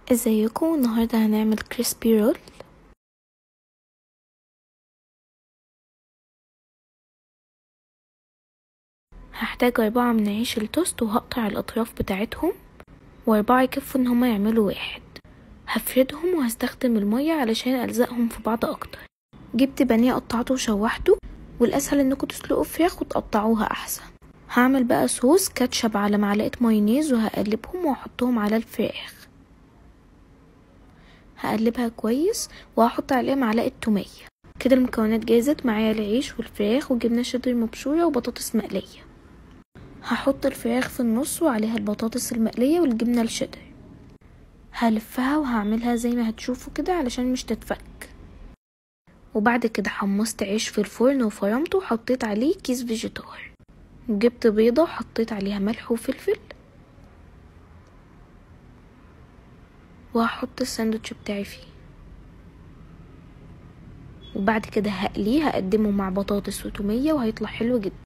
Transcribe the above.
ازيكم النهارده هنعمل كريسبي رول هحتاج أربعة من عيش التوست وهقطع الأطراف بتاعتهم وأربعة يكفوا إن هما يعملوا واحد هفردهم وهستخدم المية علشان ألزقهم في بعض أكتر جبت بانيه قطعته وشوحته والأسهل إنكم تسلقوا فراخ وتقطعوها أحسن هعمل بقى صوص كاتشب على معلقة مايونيز وهقلبهم وأحطهم على الفراخ هقلبها كويس وهحط عليها معلقة تومية كده المكونات جاهزت معايا العيش والفراخ وجبنة شيدر مبشورة وبطاطس مقلية هحط الفراخ في النص وعليها البطاطس المقلية والجبنة الشيدر هلفها وهعملها زي ما هتشوفوا كده علشان مش تتفك وبعد كده حمصت عيش في الفرن وفرمته وحطيت عليه كيس فيجيتار جبت بيضة وحطيت عليها ملح وفلفل وهحط الساندوتش بتاعي فيه وبعد كده هقليه هقدمه مع بطاطس وتومية وهيطلع حلو جدا